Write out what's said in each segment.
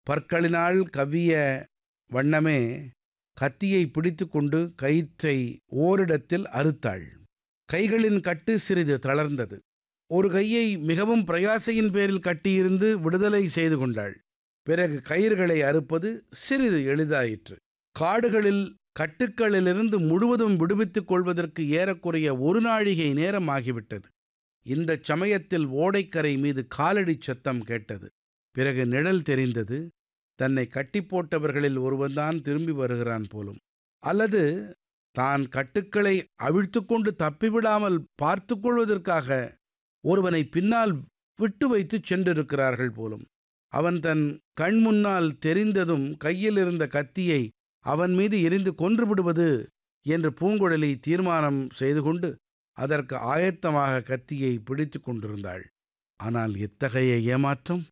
பற்களினால் கவ்விய வண்ணமே கத்தியை பிடித்துக்கொண்டு கயிற்றை ஓரிடத்தில் அறுத்தாள் கைகளின் கட்டு சிறிது தளர்ந்தது ஒரு கையை மிகவும் பிரயாசையின் பேரில் கட்டியிருந்து விடுதலை செய்து கொண்டாள் பிறகு கயிறுகளை அறுப்பது சிறிது எளிதாயிற்று காடுகளில் கட்டுக்களிலிருந்து முழுவதும் விடுவித்துக் கொள்வதற்கு ஏறக்குறைய ஒரு நாழிகை நேரம் ஆகிவிட்டது இந்த சமயத்தில் ஓடைக்கரை மீது காலடி சத்தம் கேட்டது பிறகு நிழல் தெரிந்தது தன்னை கட்டி போட்டவர்களில் ஒருவன்தான் திரும்பி வருகிறான் போலும் அல்லது தான் கட்டுக்களை அவிழ்த்துக்கொண்டு தப்பிவிடாமல் பார்த்து கொள்வதற்காக ஒருவனை பின்னால் விட்டு வைத்து சென்றிருக்கிறார்கள் போலும் அவன் தன் கண் முன்னால் தெரிந்ததும் கையில் இருந்த கத்தியை அவன் மீது எரிந்து கொன்று விடுவது என்று பூங்குழலி தீர்மானம் செய்து கொண்டு அதற்கு ஆயத்தமாக கத்தியை பிடித்து கொண்டிருந்தாள் ஆனால் இத்தகைய ஏமாற்றம்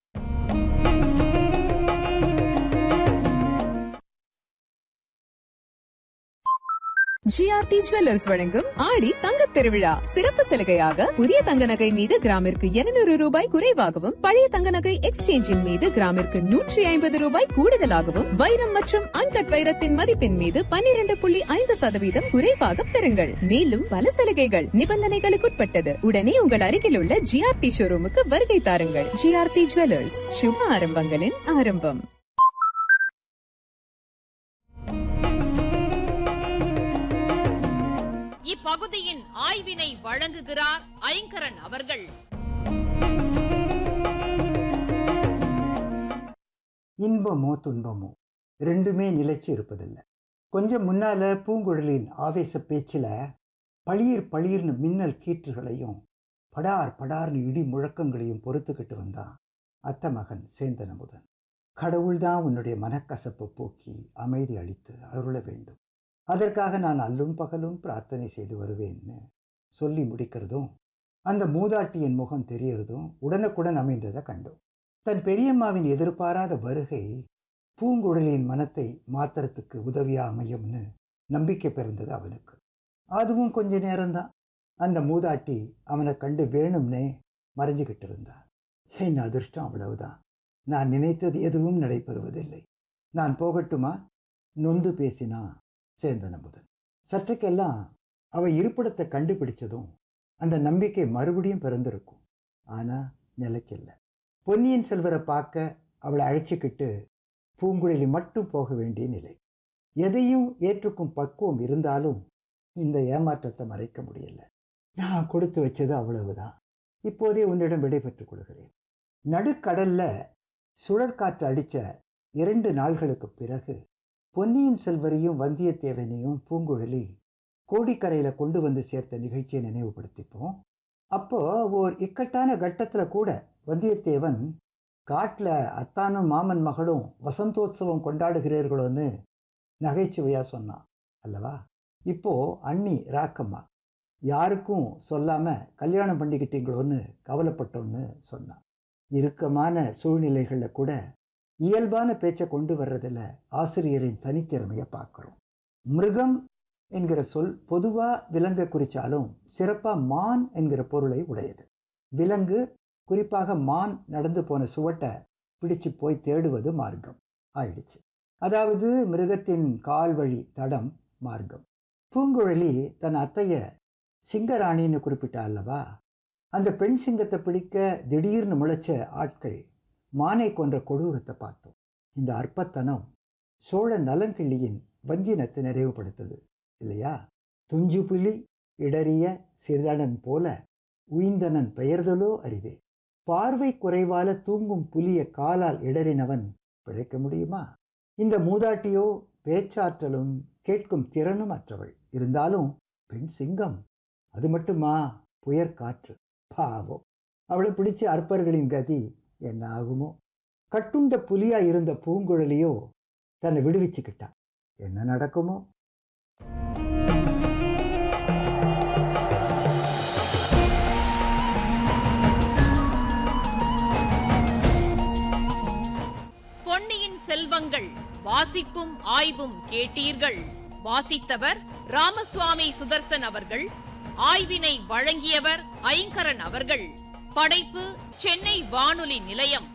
ஜிஆர்டி ஜுவல்லர்ஸ் வழங்கும் ஆடி தங்கத் திருவிழா சிறப்பு சலுகையாக புதிய தங்க நகை மீது கிராமிற்கு 200 ரூபாய் குறைவாகவும் பழைய தங்க நகை எக்ஸ்சேஞ்சின் மீது கிராமிற்கு நூற்றி ஐம்பது ரூபாய் கூடுதலாகவும் வைரம் மற்றும் அன்கட் வைரத்தின் மதிப்பின் மீது 12.5% புள்ளி ஐந்து சதவீதம் குறைவாக பெறுங்கள் மேலும் பல சலுகைகள் நிபந்தனைகளுக்குட்பட்டது உடனே உங்கள் அருகில் உள்ள ஜிஆர்டி ஷோரூமுக்கு வருகை தாருங்கள் ஜிஆர்டி ஜுவல்லர்ஸ் சுப ஆரம்பங்களின் ஆரம்பம் இப்பகுதியின் ஆய்வினை வழங்குகிறார் ஐங்கரன் அவர்கள் இன்பமோ துன்பமோ ரெண்டுமே நிலைச்சு இருப்பதில்லை கொஞ்சம் முன்னால பூங்குழலின் ஆவேச பேச்சில் பளிர் பளிர்னு மின்னல் கீற்றுகளையும் படார் படார்னு இடி முழக்கங்களையும் பொறுத்துக்கிட்டு வந்தான் அத்த மகன் சேந்தன் அமுதன் கடவுள்தான் உன்னுடைய மனக்கசப்பை போக்கி அமைதி அளித்து அருள வேண்டும் அதற்காக நான் அல்லும் பகலும் பிரார்த்தனை செய்து வருவேன்னு சொல்லி முடிக்கிறதும் அந்த மூதாட்டியின் முகம் தெரியறதும் உடனுக்குடன் அமைந்ததை கண்டோம் தன் பெரியம்மாவின் எதிர்பாராத வருகை பூங்குழலியின் மனத்தை மாத்திரத்துக்கு உதவியா அமையும்னு நம்பிக்கை பிறந்தது அவனுக்கு அதுவும் கொஞ்ச நேரம்தான் அந்த மூதாட்டி அவனை கண்டு வேணும்னே மறைஞ்சுக்கிட்டு இருந்தா என் அதிர்ஷ்டம் அவ்வளவுதான் நான் நினைத்தது எதுவும் நடைபெறுவதில்லை நான் போகட்டுமா நொந்து பேசினா சேந்தன் அமுதன் சற்றுக்கெல்லாம் அவ இருப்பிடத்தை கண்டுபிடிச்சதும் அந்த நம்பிக்கை மறுபடியும் பிறந்திருக்கும் ஆனா நிலைக்கில்ல பொன்னியின் செல்வரை பார்க்க அவளை அழைச்சிக்கிட்டு பூங்குழலி மட்டும் போக வேண்டிய நிலை எதையும் ஏற்றுக்கும் பக்குவம் இருந்தாலும் இந்த ஏமாற்றத்தை மறைக்க முடியல நான் கொடுத்து வச்சது அவ்வளவுதான் இப்போதே உன்னிடம் விடைபெற்றுக் கொள்கிறேன் நடுக்கடல்ல சுழற்காற்று அடித்த இரண்டு நாள்களுக்கு பிறகு பொன்னியின் செல்வரையும் வந்தியத்தேவனையும் பூங்குழலி கோடிக்கரையில் கொண்டு வந்து சேர்த்த நிகழ்ச்சியை நினைவுபடுத்திப்போம் அப்போ ஓர் இக்கட்டான கட்டத்தில் கூட வந்தியத்தேவன் காட்டில் அத்தானும் மாமன் மகளும் வசந்தோத்சவம் கொண்டாடுகிறீர்களோன்னு நகைச்சுவையாக சொன்னான் அல்லவா இப்போ அண்ணி ராக்கம்மா யாருக்கும் சொல்லாமல் கல்யாணம் பண்ணிக்கிட்டீங்களோன்னு கவலைப்பட்டோன்னு சொன்னான் இறுக்கமான சூழ்நிலைகளில் கூட இயல்பான பேச்சை கொண்டு வர்றதில் ஆசிரியரின் தனித்திறமையை பார்க்குறோம் மிருகம் என்கிற சொல் பொதுவாக விலங்கை குறித்தாலும் சிறப்பாக மான் என்கிற பொருளை உடையது விலங்கு குறிப்பாக மான் நடந்து போன சுவட்டை பிடிச்சு போய் தேடுவது மார்க்கம் ஆயிடுச்சு அதாவது மிருகத்தின் கால் வழி தடம் மார்க்கம் பூங்குழலி தன் அத்தைய சிங்கராணின்னு குறிப்பிட்டா அல்லவா அந்த பெண் சிங்கத்தை பிடிக்க திடீர்னு முளைச்ச ஆட்கள் மானை கொன்ற கொடூரத்தை பார்த்தோம் இந்த அற்பத்தனம் சோழ நலன்கிள்ளியின் வஞ்சினத்தை நிறைவுபடுத்தது இல்லையா துஞ்சு புலி இடறிய சிறுதனன் போல உயிந்தனன் பெயர்தலோ அரிதே பார்வை குறைவால தூங்கும் புலிய காலால் இடறினவன் பிழைக்க முடியுமா இந்த மூதாட்டியோ பேச்சாற்றலும் கேட்கும் திறனும் அற்றவள் இருந்தாலும் பெண் சிங்கம் அது மட்டுமா புயற்காற்று பாவம் அவளை பிடிச்ச அற்பர்களின் கதி என்ன ஆகுமோ கட்டுண்ட புலியா இருந்த பூங்குழலியோ தன்னை விடுவிச்சுக்கிட்டா என்ன நடக்குமோ பொன்னியின் செல்வங்கள் வாசிப்பும் ஆய்வும் கேட்டீர்கள் வாசித்தவர் ராமசுவாமி சுதர்சன் அவர்கள் ஆய்வினை வழங்கியவர் ஐங்கரன் அவர்கள் படைப்பு சென்னை வானொலி நிலையம்